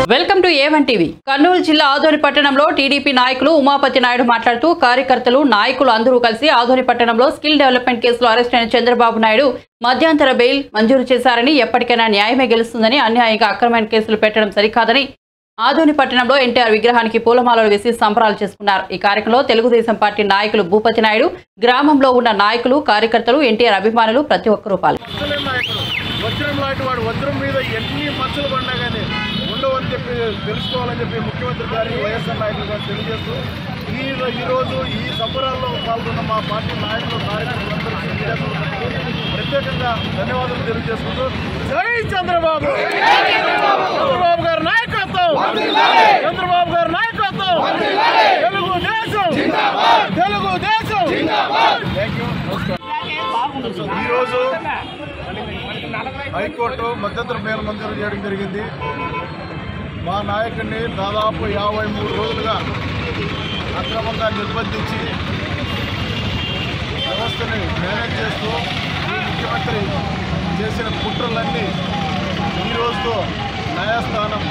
welcome to A one TV Kurnool జిల్లా ఆదోని పట్టణంలో TDP నాయకులు ఉమాపతి నాయుడు మాట్లాడుతూ కార్యకర్తలు నాయకులు అందరూ కలిసి ఆదోని పట్టణంలో స్కిల్ డెవలప్మెంట్ కేసులో అరెస్ట్ అయిన చంద్రబాబు నాయుడు మధ్యంతర బెయిల్ మంజూరు చేశారని ఎప్పటికైనా న్యాయమే గెలుస్తుందని అన్యాయంగా అక్రమైన కేసులు పెట్టడం సరికాదని ఆదోని పట్టణంలో ఎన్టీఆర్ విగ్రహానికి పూలమాలలు వేసి సంబరాలు చేసుకున్నారు ఈ కార్యక్రమంలో తెలుగుదేశం పార్టీ నాయకులు భూపతి నాయుడు గ్రామంలో ఉన్న నాయకులు కార్యకర్తలు ఎన్టీఆర్ అభిమానులు ప్రతి ఒక్కరూ పాల్గొన్నారు వజ్రం నాయకుడు వజ్రం లాంటి వాడు వజ్రం మీద ఎన్ని మచ్చలు పడినా కానీ ఉండవని చెప్పి తెలుసుకోవాలని చెప్పి ముఖ్యమంత్రి గారికి వైఎస్ఆర్ నాయకులు గారు తెలియజేస్తూ ఈ ఈరోజు ఈ సంబరాల్లో పాల్గొన్న మా పార్టీ నాయకులు కార్యకర్తలందరికీ మీడియాకు ప్రత్యేకంగా ధన్యవాదాలు తెలియజేసుకుంటూ జై చంద్రబాబు చంద్రబాబు గారి నాయకత్వం చంద్రబాబు గారి నాయకత్వం తెలుగు దేశం తెలుగు దేశం థ్యాంక్ యూ నమస్కారం ఈరోజు హైకోర్టు మధ్యంతర మేలు మంజూరు చేయడం జరిగింది మా నాయకుడిని దాదాపు యాభై మూడు రోజులుగా అక్రమంగా నిర్బంధించి వ్యవస్థని మేనేజ్ చేస్తూ ఈ ముఖ్యమంత్రి చేసిన కుట్రలన్నీ ఈ రోజుతో న్యాయస్థానం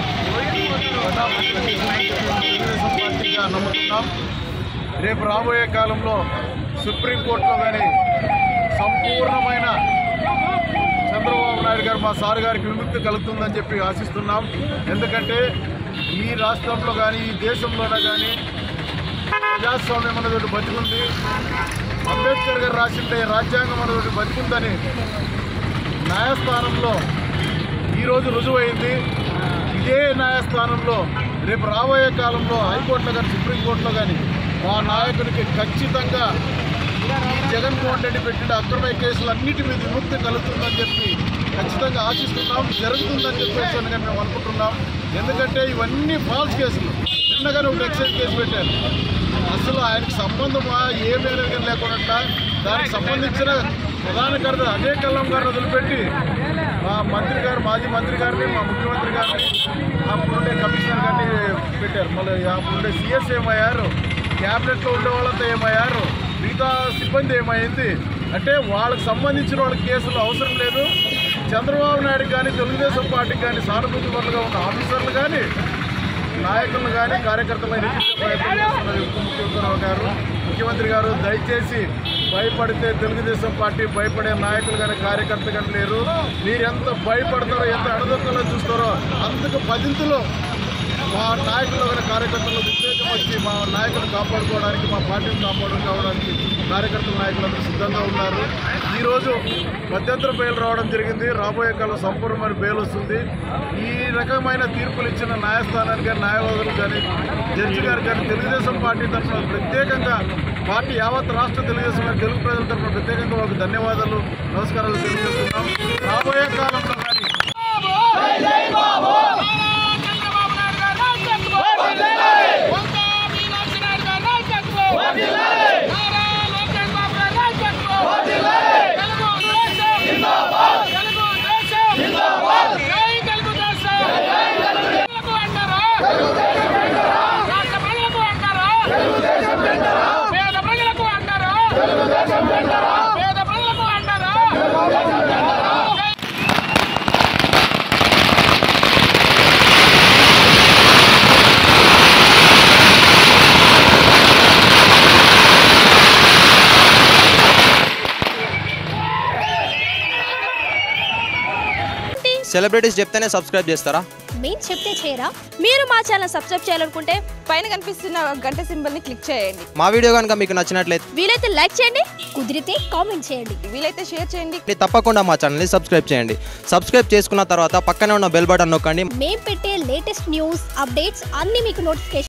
తెలుగుదేశం పార్టీగా నమ్ముతున్నాం రేపు రాబోయే కాలంలో సుప్రీంకోర్టులో కానీ సంపూర్ణమైన చంద్రబాబు నాయుడు గారు మా సార్ గారికి విముక్తి కలుగుతుందని చెప్పి ఆశిస్తున్నాం ఎందుకంటే ఈ రాష్ట్రంలో కానీ ఈ దేశంలోనే కానీ ప్రజాస్వామ్యం అనేది ఒకటి బతికుంది అంబేద్కర్ గారు రాసిండే రాజ్యాంగం అనేది ఒకటి బతికుందని న్యాయస్థానంలో ఈరోజు రుజువైంది ఇదే న్యాయస్థానంలో రేపు రాబోయే కాలంలో హైకోర్టులో కానీ సుప్రీంకోర్టులో కానీ మా నాయకుడికి ఖచ్చితంగా ఈ జగన్మోహన్ రెడ్డి పెట్టిన అక్రమ కేసులన్నిటి మీద విముక్తి కలుగుతుందని చెప్పి ఖచ్చితంగా ఆశిస్తున్నాం జరుగుతుందని చెప్పేసి అని మేము అనుకుంటున్నాం ఎందుకంటే ఇవన్నీ ఫాల్స్ కేసులు నిన్నగానే ఒక ఎక్సైజ్ కేసు పెట్టారు అసలు ఆయనకు సంబంధమా ఏ మేరకు లేకుండా దానికి సంబంధించిన ప్రధాన కార్యదర్శి అజయ్ కల్లం గారిని వదిలిపెట్టి మా మంత్రి గారు మాజీ మంత్రి గారిని మా ముఖ్యమంత్రి గారిని అప్పుడుండే కమిషనర్ గారిని పెట్టారు మళ్ళీ అప్పుడుండే సీఎస్ ఏమయ్యారు క్యాబినెట్లో ఉండే వాళ్ళంతా ఏమయ్యారు మిగతా సిబ్బంది ఏమైంది అంటే వాళ్ళకి సంబంధించిన వాళ్ళ కేసులు అవసరం లేదు చంద్రబాబు నాయుడు కానీ తెలుగుదేశం పార్టీకి కానీ సానుభూతి పరులుగా ఉన్న ఆఫీసర్లు కానీ నాయకులను కానీ కార్యకర్తలను ఎదిరించే ప్రయత్నం చేస్తున్నారు ఉప ముఖ్యమంత్రి గారు ముఖ్యమంత్రి గారు దయచేసి భయపడితే తెలుగుదేశం పార్టీ భయపడే నాయకులు కానీ కార్యకర్త కానీ లేరు మీరు ఎంత భయపడతారో ఎంత అడదొక్కలో చూస్తారో అందుకు పదింతులు మా నాయకులు కానీ కార్యకర్తలు ఉద్దేశం వచ్చి మా నాయకులు కాపాడుకోవడానికి మా పార్టీని కాపాడుకోవడానికి కార్యకర్తల నాయకులందరూ సిద్ధంగా ఉన్నారు ఈరోజు మధ్యంతర బెయిల్ రావడం జరిగింది రాబోయే కాలం సంపూర్ణమైన బెయిల్ వస్తుంది ఈ రకమైన తీర్పులు ఇచ్చిన న్యాయస్థానానికి కానీ న్యాయవాదులు కానీ జడ్జి గారు కానీ తెలుగుదేశం పార్టీ తరఫున ప్రత్యేకంగా పార్టీ యావత్ రాష్ట్ర తెలుగుదేశం కానీ తెలుగు ప్రజల తరఫున ప్రత్యేకంగా వాళ్ళకి ధన్యవాదాలు నమస్కారాలు తెలియజేస్తున్నాం రాబోయే కాలంలో కానీ సెలబ్రిటీస్ చెప్తేనే సబ్స్క్రైబ్ చేస్తారా మేము చెప్తే చేయరా మీరు మా ఛానల్ సబ్స్క్రైబ్ చేయాలనుకుంటే పైన కనిపిస్తున్న గంట సింబల్ ని క్లిక్ చేయండి మా వీడియో కనుక మీకు నచ్చినట్లయితే వీలైతే లైక్ చేయండి కుదిరితే కామెంట్ చేయండి వీలైతే షేర్ చేయండి తప్పకుండా మా ఛానల్ని సబ్స్క్రైబ్ చేయండి సబ్స్క్రైబ్ చేసుకున్న తర్వాత పక్కనే ఉన్న బెల్ బటన్ నొక్కండి మేము పెట్టే లేటెస్ట్ న్యూస్ అప్డేట్స్ అన్నీ మీకు నోటిఫికేషన్